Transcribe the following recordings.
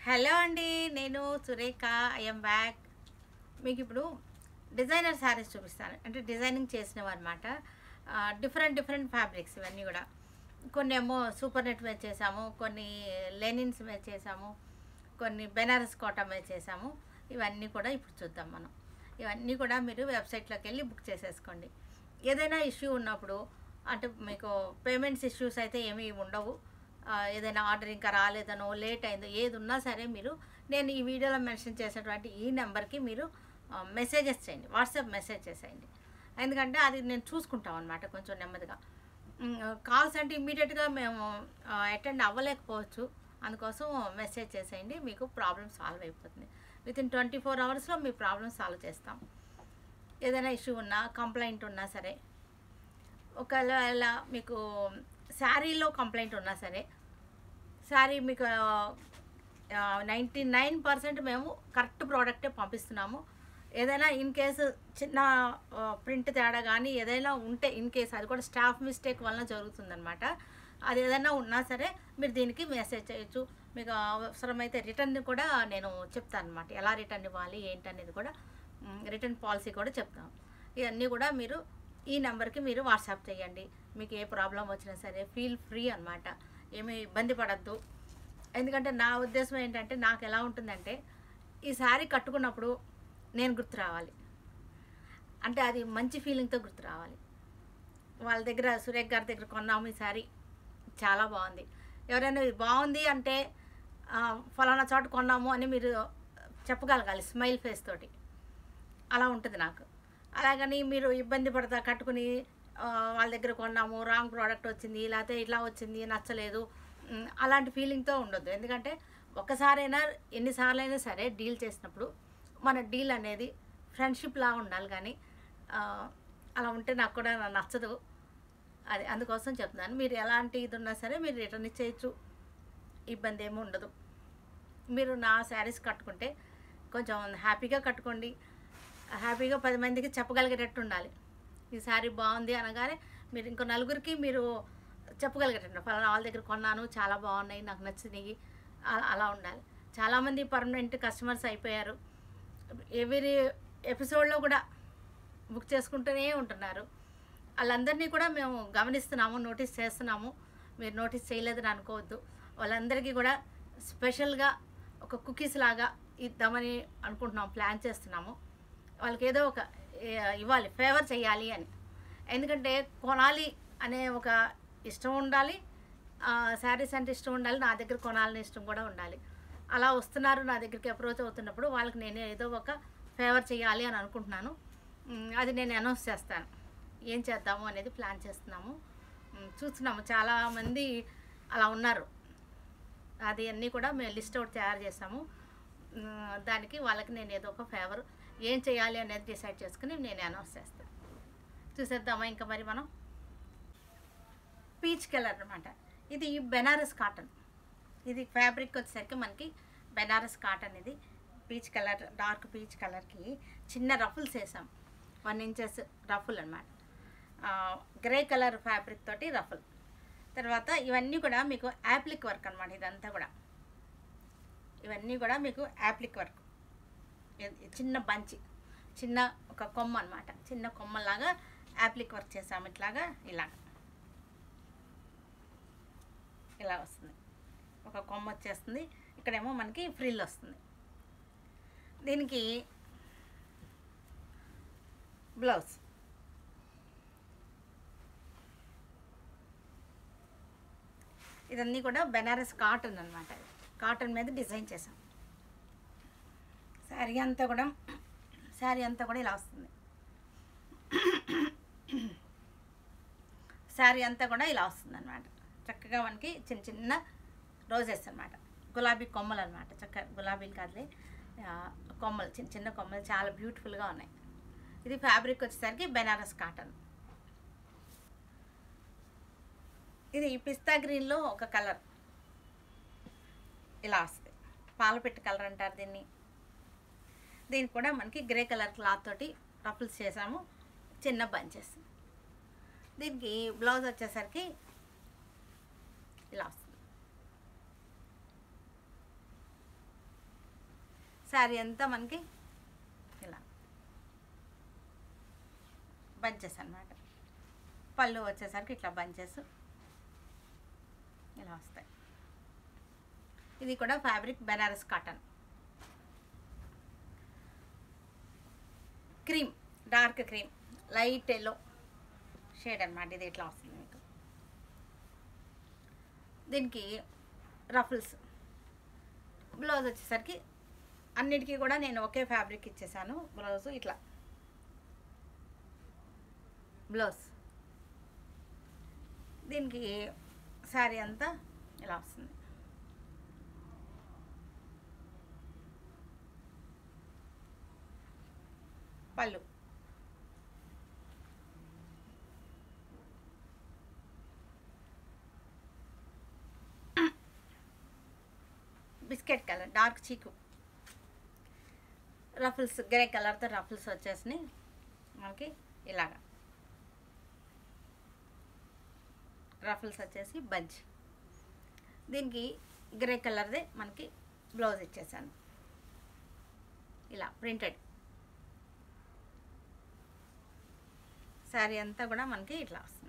Hello అండి నేను Surekha I'm back మీకు ఇప్పుడు డిజైనర్ శారీస్ చూపిస్తాను అంటే డిజైనింగ్ చేసినవి అనమాట డిఫరెంట్ డిఫరెంట్ ఫ్యాబ్రిక్స్ ఇవన్నీ కూడా కొన్ని ఏమో సూపర్ నెట్ మీద చేసాము కొన్ని లెనిన్స్ మీద చేసాము కొన్ని బెనారస్ కాటన్ మీద చేసాము ఇవన్నీ కూడా ఇప్పుడు చూద్దాం మనం ఇవన్నీ కూడా మీరు వెబ్సైట్లోకి వెళ్ళి బుక్ చేసేసుకోండి ఏదైనా ఇష్యూ ఉన్నప్పుడు అంటే మీకు పేమెంట్స్ ఇష్యూస్ అయితే ఏమీ ఉండవు ఆ, ఏదైనా ఆర్డర్ ఇంకా రాలేదనో లేట్ అయిందో ఏది ఉన్నా సరే మీరు నేను ఈ వీడియోలో మెన్షన్ చేసినటువంటి ఈ నెంబర్కి మీరు మెసేజెస్ చేయండి వాట్సాప్ మెసేజ్ చేసేయండి ఎందుకంటే అది నేను చూసుకుంటాం అనమాట కొంచెం నెమ్మదిగా కాల్స్ అంటే ఇమ్మీడియట్గా మేము అటెండ్ అవ్వలేకపోవచ్చు అందుకోసం మెసేజ్ చేసేయండి మీకు ప్రాబ్లమ్ సాల్వ్ అయిపోతుంది విత్ ఇన్ ట్వంటీ ఫోర్ అవర్స్లో మీ ప్రాబ్లమ్ సాల్వ్ చేస్తాం ఏదైనా ఇష్యూ ఉన్నా కంప్లైంట్ ఉన్నా సరే ఒకవేళ మీకు శారీలో కంప్లైంట్ ఉన్నా సరే శారీ మీకు నైంటీ నైన్ పర్సెంట్ మేము కరెక్ట్ ప్రోడక్టే పంపిస్తున్నాము ఏదైనా ఇన్ కేసు చిన్న ప్రింట్ తేడా కానీ ఏదైనా ఉంటే ఇన్ కేసు అది కూడా స్టాఫ్ మిస్టేక్ వలన జరుగుతుందనమాట అది ఏదైనా ఉన్నా సరే మీరు దీనికి మెసేజ్ చేయొచ్చు మీకు అవసరమైతే రిటర్న్ కూడా నేను చెప్తాను అనమాట ఎలా రిటర్న్ ఇవ్వాలి ఏంటనేది కూడా రిటర్న్ పాలసీ కూడా చెప్తాం ఇవన్నీ కూడా మీరు ఈ నెంబర్కి మీరు వాట్సాప్ చేయండి మీకు ఏ ప్రాబ్లం వచ్చినా సరే ఫీల్ ఫ్రీ అనమాట ఏమీ ఇబ్బంది పడద్దు ఎందుకంటే నా ఉద్దేశం ఏంటంటే నాకు ఎలా ఉంటుందంటే ఈ శారీ కట్టుకున్నప్పుడు నేను గుర్తు రావాలి అంటే అది మంచి ఫీలింగ్తో గుర్తు రావాలి వాళ్ళ దగ్గర సురేఖ్ గారి దగ్గర కొన్నాము ఈ శారీ చాలా బాగుంది ఎవరైనా ఇది బాగుంది అంటే ఆ, ఫలానా చోట కొన్నాము అని మీరు చెప్పగలగాలి స్మైల్ ఫేస్ తోటి అలా ఉంటుంది నాకు అలాగని మీరు ఇబ్బంది పడతా కట్టుకుని ఆ, వాళ్ళ దగ్గర కొన్నాము రాంగ్ ప్రోడక్ట్ వచ్చింది లేకపోతే ఇట్లా వచ్చింది నచ్చలేదు ఉమ్, అలాంటి ఫీలింగ్తో ఉండొద్దు ఎందుకంటే ఒకసారైనా ఎన్నిసార్లు అయినా సరే డీల్ చేసినప్పుడు మన డీల్ అనేది ఫ్రెండ్షిప్ లా ఉండాలి కానీ ఆ, అలా ఉంటే నాకు కూడా నచ్చదు అది అందుకోసం చెప్తున్నాను మీరు ఎలాంటి ఇది ఉన్నా సరే మీరు రిటర్న్ ఇచ్చేయచ్చు ఇబ్బంది ఏమి ఉండదు మీరు నా శారీస్ కట్టుకుంటే కొంచెం హ్యాపీగా కట్టుకోండి హ్యాపీగా పది మందికి చెప్పగలిగేటట్టు ఉండాలి ఈ శారీ బాగుంది అనగానే మీరు ఇంకో నలుగురికి మీరు చెప్పగలిగేటట్టు ఫలానా వాళ్ళ దగ్గర కొన్నాను చాలా బాగున్నాయి నాకు నచ్చినాయి అలా- అలా ఉండాలి చాలామంది పర్మనెంట్ కస్టమర్స్ అయిపోయారు ఎవరి ఎపిసోడ్లో కూడా బుక్ చేసుకుంటూనే ఉంటున్నారు వాళ్ళందరినీ కూడా మేము గమనిస్తున్నాము నోటీస్ చేస్తున్నాము మీరు నోటీస్ చేయలేదని అనుకోవద్దు వాళ్ళందరికీ కూడా స్పెషల్గా ఒక కుకీస్ లాగా ఇద్దామని అనుకుంటున్నాం ప్లాన్ చేస్తున్నాము వాళ్ళకి ఏదో ఒక ఏ- ఇవ్వాలి ఫేవర్ చేయాలి అని ఎందుకంటే కొనాలి అనే ఒక ఇష్టం ఉండాలి శారీస్ అంటే ఇష్టం ఉండాలి నా దగ్గర కొనాలని ఇష్టం కూడా ఉండాలి అలా వస్తున్నారు నా దగ్గరికి అప్రోచ్ అవుతున్నప్పుడు వాళ్ళకి నేను ఏదో ఒక ఫేవర్ చేయాలి అని అనుకుంటున్నాను ఉమ్, అది నేను అనౌన్స్ చేస్తాను ఏం చేద్దాము అనేది ప్లాన్ చేస్తున్నాము ఉమ్, చూస్తున్నాము చాలామంది అలా ఉన్నారు అది అన్నీ కూడా మేము లిస్ట్ అవుట్ తయారు చేసాము ఉమ్, దానికి వాళ్ళకి నేను ఏదో ఒక ఫేవర్ ఏం చేయాలి అనేది డిసైడ్ చేసుకుని నేను అనౌన్స్ చేస్తాను చూసేద్దామా ఇంకా మరి మనం పీచ్ కలర్ అనమాట ఇది బెనారస్ కాటన్ ఇది ఫ్యాబ్రిక్ వచ్చేసరికి మనకి బెనారస్ కాటన్ ఇది పీచ్ కలర్ డార్క్ పీచ్ కలర్కి చిన్న రఫుల్స్ వేసాం వన్ ఇంచెస్ రఫుల్ అనమాట గ్రే కలర్ ఫ్యాబ్రిక్ తోటి రఫుల్ తర్వాత ఇవన్నీ కూడా మీకు యాప్లిక్ వర్క్ అనమాట ఇదంతా కూడా ఇవన్నీ కూడా మీకు యాప్లిక్ వర్క్ ఇది చిన్న బంచి చిన్న ఒక కొమ్మ అనమాట చిన్న కొమ్మలాగా యాప్లిక్ వర్క్ చేసాము ఇట్లాగా ఇలాగ ఇలా వస్తుంది ఒక కొమ్మ వచ్చేస్తుంది ఇక్కడేమో మనకి ఫ్రిల్ వస్తుంది దీనికి బ్లౌజ్ ఇదన్నీ కూడా బెనారస్ కాటన్ అనమాట కాటన్ మీద డిజైన్ చేసాం శారీ అంతా కూడా శారీ అంతా కూడా ఇలా వస్తుంది శారీ అంతా కూడా ఇలా వస్తుంది అనమాట చక్కగా మనకి చిన్న చిన్న రోజెస్ అనమాట గులాబీ కొమ్మలు అనమాట చక్కగా గులాబీలు కాదులే ఆ, కొమ్మలు చిన్న చిన్న కొమ్మలు చాలా బ్యూటిఫుల్గా ఉన్నాయి ఇది ఫ్యాబ్రిక్ వచ్చేసరికి బెనారస్ కాటన్ ఇది పిస్తా గ్రీన్లో ఒక కలర్ ఇలా వస్తుంది పాలపెట్టు కలర్ అంటారు దీన్ని దీనికి కూడా మనకి గ్రే కలర్ క్లాత్ తోటి రఫుల్స్ చేసాము చిన్న బంచెస్ దీనికి బ్లౌజ్ వచ్చేసరికి ఇలా వస్తుంది శారీ అంతా మనకి ఇలా బంచెస్ అన్నమాట పళ్ళు వచ్చేసరికి ఇట్లా బంచెస్ ఇలా వస్తాయి ఇది కూడా fabric Banaras cotton cream dark cream light yellow shade అనమాట ఇది ఇట్లా వస్తుంది మీకు దీనికి రఫుల్స్ బ్లౌజ్ వచ్చేసరికి అన్నిటికీ కూడా నేను ఒకే ఫ్యాబ్రిక్ ఇచ్చేసాను బ్లౌజ్ ఇట్లా బ్లౌజ్ దీనికి శారీ అంతా ఇలా వస్తుంది పళ్ళు బిస్కెట్ కలర్ డార్క్ చీకు రఫుల్స్ గ్రే కలర్తో రఫుల్స్ వచ్చేసినాయి మనకి ఇలాగా రఫుల్స్ వచ్చేసి బంచ్ దీనికి గ్రే కలర్దే మనకి బ్లౌజ్ ఇచ్చేసాను ఇలా ప్రింటెడ్ శారీ అంతా కూడా మనకి ఇట్లా వస్తుంది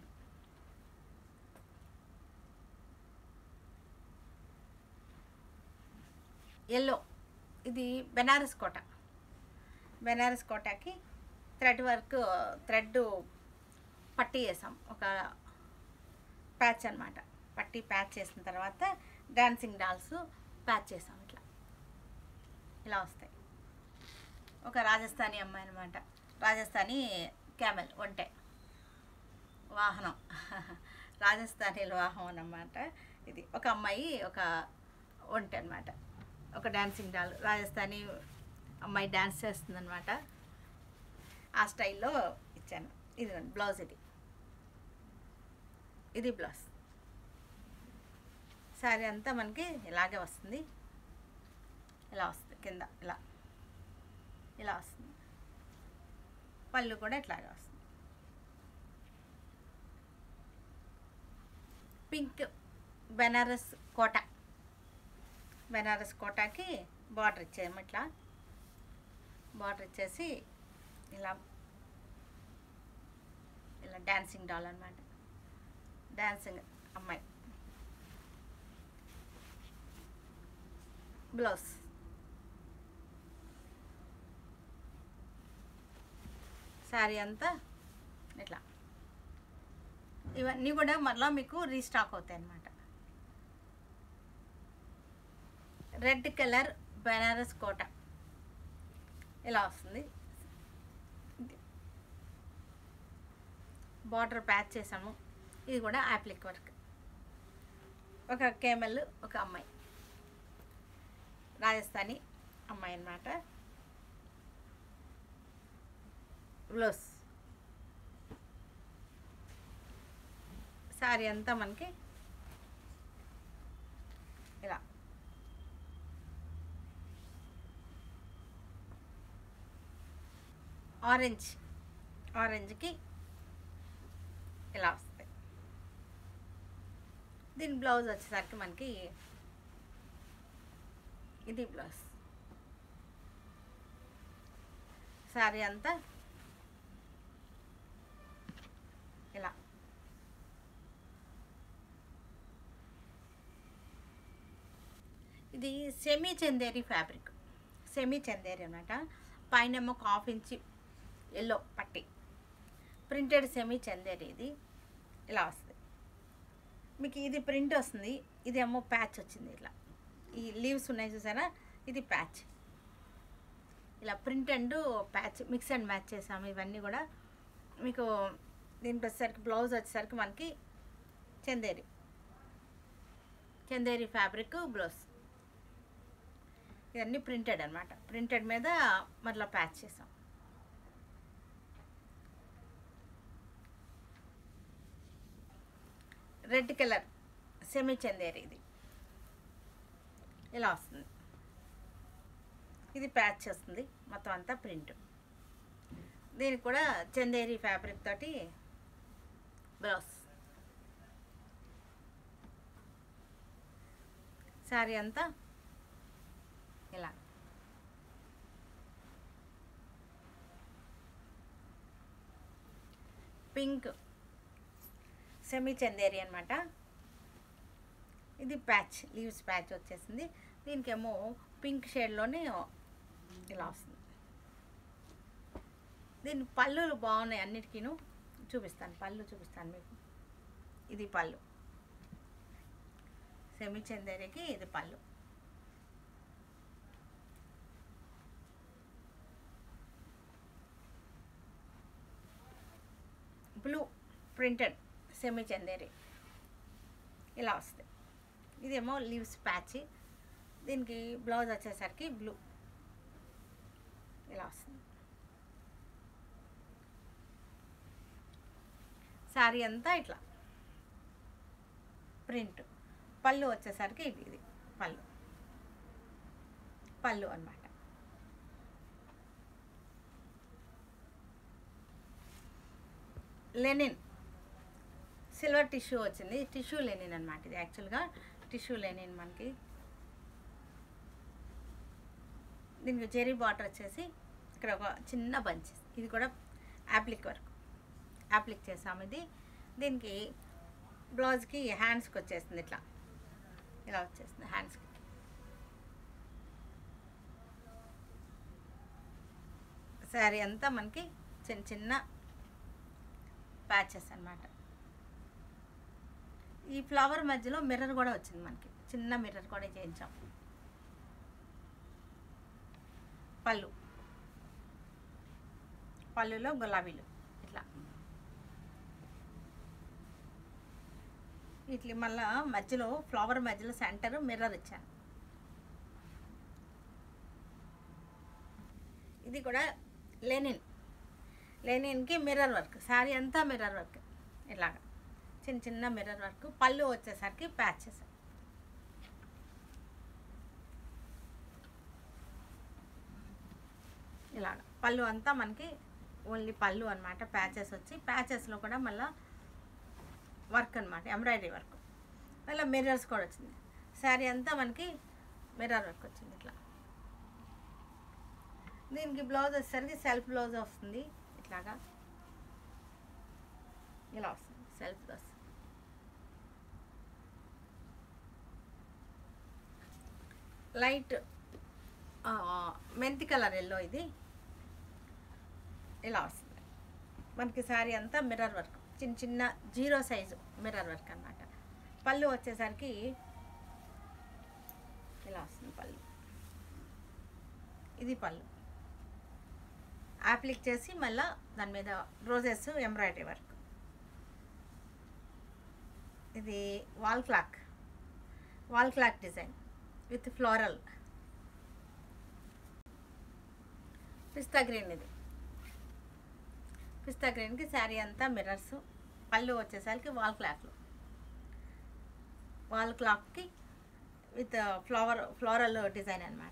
ఎల్లో ఇది బెనారస్ కోట బెనారస్ కోటాకి థ్రెడ్ వర్క్ థ్రెడ్ పట్టీ వేసాం ఒక ప్యాచ్ అనమాట పట్టీ ప్యాచ్ చేసిన తర్వాత డాన్సింగ్ డాల్స్ ప్యాచ్ చేసాం ఇట్లా ఇలా వస్తాయి ఒక రాజస్థానీ అమ్మాయి అనమాట రాజస్థానీ క్యామెల్ ఒంటె వాహనం రాజస్థానీల వాహనం అన్నమాట ఇది ఒక అమ్మాయి ఒక ఒంటె అనమాట ఒక డాన్సింగ్ డాల్ రాజస్థానీ అమ్మాయి డాన్స్ చేస్తుందన్నమాట ఆ స్టైల్లో ఇచ్చాను ఇది బ్లౌజ్ ఇది ఇది బ్లౌజ్ శారీ అంతా మనకి ఇలాగే వస్తుంది ఇలా వస్తుంది కింద ఇలా ఇలా వస్తుంది పళ్ళు కూడా ఇట్లాగే వస్తుంది పింక్ బెనారస్ కోట బెనారస్ కోటాకి బార్డర్ ఇచ్చేయము ఇట్లా బార్డర్ ఇచ్చేసి ఇలా ఇలా డాన్సింగ్ డాల్ అనమాట డాన్సింగ్ అమ్మాయి బ్లౌజ్ శారీ అంతా ఇట్లా ఇవన్నీ కూడా మళ్ళీ మీకు రీస్టాక్ అవుతాయి అన్నమాట రెడ్ కలర్ బెనారస్ కోట ఇలా వస్తుంది బార్డర్ ప్యాచ్ చేసాము ఇది కూడా యాప్లిక్ వర్క్ ఒక కేమెల్ ఒక అమ్మాయి రాజస్థానీ అమ్మాయి అన్నమాట బ్లౌజ్ శారీ అంతా మనకి ఇలా ఆరెంజ్ ఆరెంజ్కి ఇలా వస్తాయి దీని బ్లౌజ్ వచ్చేసరికి మనకి ఇది బ్లౌజ్ శారీ అంతా ఇలా ఇది semi Chanderi fabric semi Chanderi అనమాట పైన ఏమో ఒక హాఫ్ ఇంచి ఎల్లో పట్టి ప్రింటెడ్ సెమీ చందేరి ఇది ఇలా వస్తుంది మీకు ఇది ప్రింట్ వస్తుంది ఇదేమో ప్యాచ్ వచ్చింది ఇట్లా ఈ లీవ్స్ ఉన్నాయి చూసారా ఇది ప్యాచ్ ఇలా print and patch mix and match చేసాము ఇవన్నీ కూడా మీకు దీనికి వచ్చేసరికి బ్లౌజ్ వచ్చేసరికి మనకి చందేరి చందేరి ఫ్యాబ్రిక్ బ్లౌజ్ ఇవన్నీ ప్రింటెడ్ అనమాట ప్రింటెడ్ మీద మరలా ప్యాచ్ చేసాం రెడ్ కలర్ సెమీ చందేరి ఇది ఇలా వస్తుంది ఇది ప్యాచ్ వస్తుంది మొత్తం అంతా ప్రింట్ దీనికి కూడా చందేరి ఫ్యాబ్రిక్ తోటి బ్లౌజ్ శారీ అంతా ఇలా పింక్ సెమీ చందేరి అనమాట ఇది ప్యాచ్ లీవ్స్ ప్యాచ్ వచ్చేసింది దీనికేమో పింక్ షేడ్లోనే ఇలా వస్తుంది దీని పళ్ళులు బాగున్నాయి అన్నిటికీను చూపిస్తాను పళ్ళు చూపిస్తాను మీకు ఇది పళ్ళు సెమీ చందేరికి ఇది పళ్ళు బ్లూ ప్రింటెడ్ సెమీ చందేరి ఇలా వస్తుంది ఇదేమో లీవ్స్ ప్యాచ్ దీనికి బ్లౌజ్ వచ్చేసరికి బ్లూ ఇలా వస్తుంది శారీ అంతా ఇట్లా ప్రింట్ పళ్ళు వచ్చేసరికి ఇది ఇది పళ్ళు పళ్ళు అన్నమాట లెనిన్ సిల్వర్ టిష్యూ వచ్చింది టిష్యూ లెనిన్ అనమాట ఇది యాక్చువల్గా టిష్యూ లెనిన్ మనకి దీనికి జెరీ బాటర్ వచ్చేసి ఇక్కడ ఒక చిన్న బంచ్ ఇది కూడా యాప్లిక్ వర్క్ యాప్లిక్ చేసాము ఇది దీనికి బ్లౌజ్కి హ్యాండ్స్కి వచ్చేస్తుంది ఇట్లా ఇలా వచ్చేస్తుంది హ్యాండ్స్కి శారీ అంతా మనకి చిన్న చిన్న ప్యాచెస్ అన్నమాట ఈ ఫ్లవర్ మధ్యలో మిర్రర్ కూడా వచ్చింది మనకి చిన్న మిర్రర్ కూడా చేయించాం పళ్ళు పళ్ళులో గులాబీలు ఇట్లా ఇట్లా మళ్ళా మధ్యలో ఫ్లవర్ మధ్యలో సెంటర్ మిర్రర్ ఇచ్చాను ఇది కూడా లెనిన్ లెనిన్కి మిర్రర్ వర్క్ శారీ అంతా మిర్రర్ వర్క్ ఇలాగా చిన్న చిన్న మిర్రర్ వర్క్ పళ్ళు వచ్చేసరికి ప్యాచెస్ ఇలాగ పళ్ళు అంతా మనకి ఓన్లీ పళ్ళు అనమాట ప్యాచెస్ వచ్చి ప్యాచెస్లో కూడా మళ్ళీ వర్క్ అనమాట ఎంబ్రాయిడరీ వర్క్ మళ్ళీ మిర్రర్స్ కూడా వచ్చింది శారీ అంతా మనకి మిర్రర్ వర్క్ వచ్చింది ఇట్లా దీనికి బ్లౌజ్ వచ్చేసరికి సెల్ఫ్ బ్లౌజ్ వస్తుంది ఇట్లాగా ఇలా వస్తుంది సెల్ఫ్ బ్లౌజ్ లైట్ మెంతి కలర్ ఎల్లో ఇది ఇలా వస్తుంది మనకి శారీ అంతా మిర్రర్ వర్క్ చిన్న చిన్న జీరో సైజు మిర్రర్ వర్క్ అనమాట పళ్ళు వచ్చేసరికి ఇలా వస్తుంది పళ్ళు ఇది పళ్ళు యాప్లిక్ చేసి మళ్ళీ దాని మీద రోజెస్ ఎంబ్రాయిడరీ వర్క్ ఇది wall clock wall clock design with floral పిస్తా గ్రీన్ ఇది పిస్తా గ్రీన్కి శారీ అంతా మిర్రర్స్ పళ్ళు వచ్చేసరికి వాల్ క్లాక్లు వాల్ క్లాక్కి విత్ ఫ్లవర్ ఫ్లోరల్ డిజైన్ అనమాట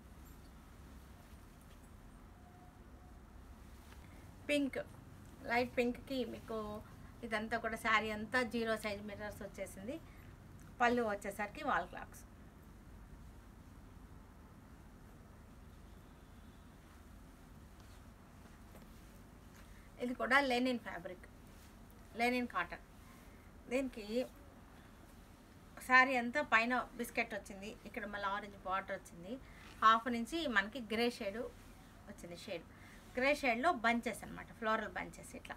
పింక్ లైట్ పింక్కి మీకు ఇదంతా కూడా శారీ అంతా జీరో సైజ్ మిర్రర్స్ వచ్చేసింది పళ్ళు వచ్చేసరికి వాల్ క్లాక్స్ ఇది కూడా లెనిన్ ఫ్యాబ్రిక్ లెనిన్ కాటన్ దీనికి శారీ అంతా పైన బిస్కెట్ వచ్చింది ఇక్కడ మళ్ళీ ఆరెంజ్ బార్డర్ వచ్చింది హాఫ్ నుంచి మనకి గ్రే షేడు వచ్చింది షేడ్ గ్రే షేడ్లో బంచెస్ అనమాట ఫ్లోరల్ బంచెస్ ఇట్లా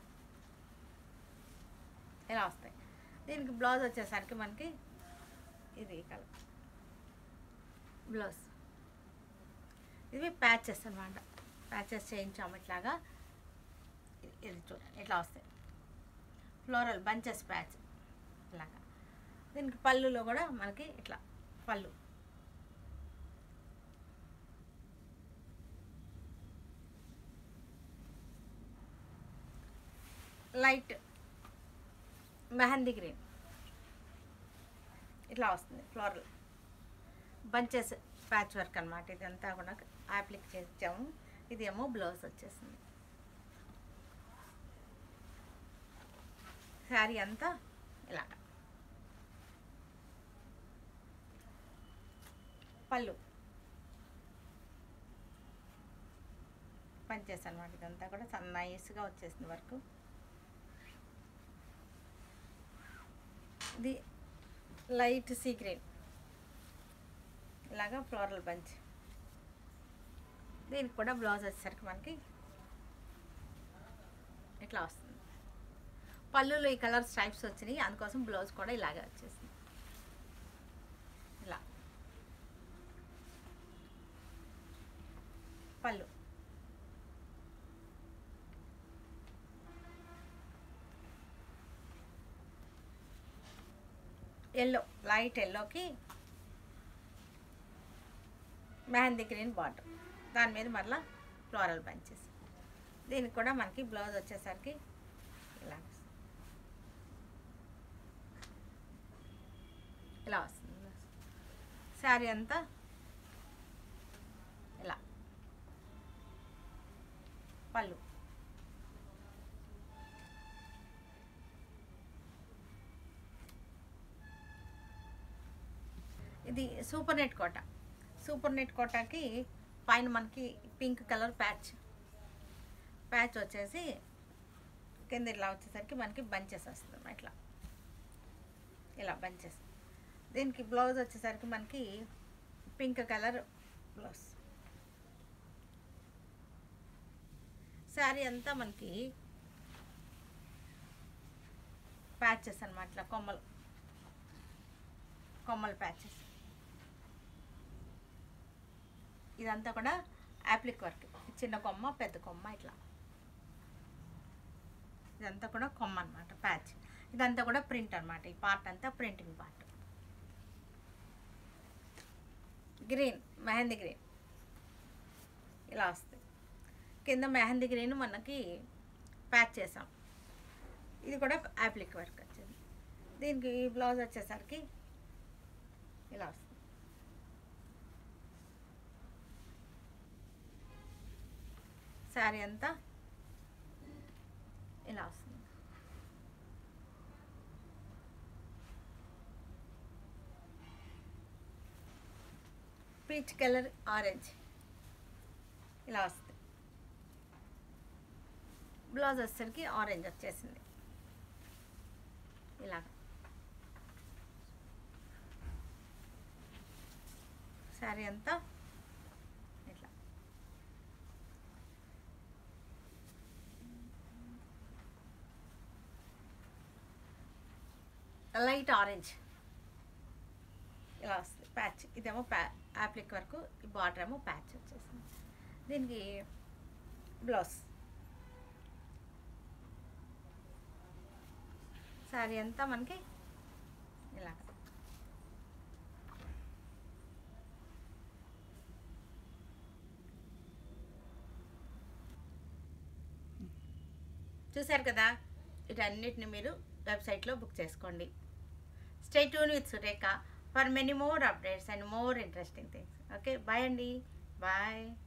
ఇలా వస్తాయి దీనికి బ్లౌజ్ వచ్చేసరికి మనకి ఇది కలర్ బ్లౌజ్ ఇవి ప్యాచెస్ అనమాట ప్యాచెస్ చేయించాము ఇట్లాగా ఇది- ఇది చూడండి ఇట్లా వస్తాయి ఫ్లోరల్ బంచెస్ ప్యాచ్ ఇలాగా దీనికి పళ్ళులో కూడా మనకి ఇట్లా పళ్ళు లైట్ మెహందీ గ్రీన్ ఇట్లా వస్తుంది ఫ్లోరల్ బంచెస్ ప్యాచ్ వర్క్ అనమాట ఇదంతా కూడా అప్లిక్ చేసాము ఇదేమో బ్లౌజ్ వచ్చేసింది శారీ అంతా ఇలాగ పళ్ళు పనిచేసి అనమాట ఇదంతా కూడా నైస్గా వచ్చేసింది వర్క్ ఇది లైట్ సీ గ్రీన్ ఇలాగా ఫ్లోరల్ బంచ్ దీనికి కూడా బ్లౌజ్ వచ్చేసరికి మనకి ఇట్లా వస్తుంది పళ్ళులో ఈ కలర్ స్ట్రైప్స్ వచ్చినాయి అందుకోసం బ్లౌజ్ కూడా ఇలాగే వచ్చేసింది ఇలా పళ్ళు ఎల్లో లైట్ ఎల్లోకి మెహందీ గ్రీన్ బాటమ్ దాని మీద మళ్ళీ ఫ్లోరల్ బంచెస్ దీనికి కూడా మనకి బ్లౌజ్ వచ్చేసరికి ఇలా వస్తుంది. ఇలా వస్తుంది శారీ అంతా ఇలా పళ్ళు ఇది super net Kota super net కోటాకి పైన మనకి పింక్ కలర్ ప్యాచ్ ప్యాచ్ వచ్చేసి కింద ఇట్లా వచ్చేసరికి మనకి బంచెస్ వస్తుంది ఇట్లా ఇలా బంచెస్ దీనికి బ్లౌజ్ వచ్చేసరికి మనకి పింక్ కలర్ బ్లౌజ్ శారీ అంతా మనకి ప్యాచెస్ అనమాట ఇట్లా కొమ్మలు కొమ్మల ప్యాచెస్ ఇదంతా కూడా యాప్లిక్ వర్క్ చిన్న కొమ్మ పెద్ద కొమ్మ ఇట్లా ఇదంతా కూడా కొమ్మ అనమాట ప్యాచ్ ఇదంతా కూడా ప్రింట్ అనమాట ఈ పార్ట్ అంతా ప్రింటింగ్ పార్ట్ గ్రీన్ మెహందీ గ్రీన్ ఇలా వస్తుంది కింద మెహందీ గ్రీన్ మనకి ప్యాక్ చేసాం ఇది కూడా యాప్లిక్ వర్క్ వచ్చింది దీనికి బ్లౌజ్ వచ్చేసరికి ఇలా వస్తుంది శారీ అంతా ఇలా వస్తుంది పీచ్ కలర్ ఆరెంజ్ ఇలా వస్తుంది బ్లౌజ్ వచ్చేసరికి ఆరెంజ్ వచ్చేసింది ఇలా శారీ అంతా ఇట్లా లైట్ ఆరెంజ్ ఇలా వస్తుంది ప్యాచ్ ఇదేమో ప్యా యాప్లిక్ వరకు ఈ బార్డర్ ఏమో ప్యాచ్ వచ్చేసింది దీనికి బ్లౌజ్ శారీ అంతా మనకి ఇలా చూశారు కదా వీటన్నిటిని మీరు వెబ్సైట్లో బుక్ చేసుకోండి stay tune with Surekha for many more updates and more interesting things okay bye అండి బాయ్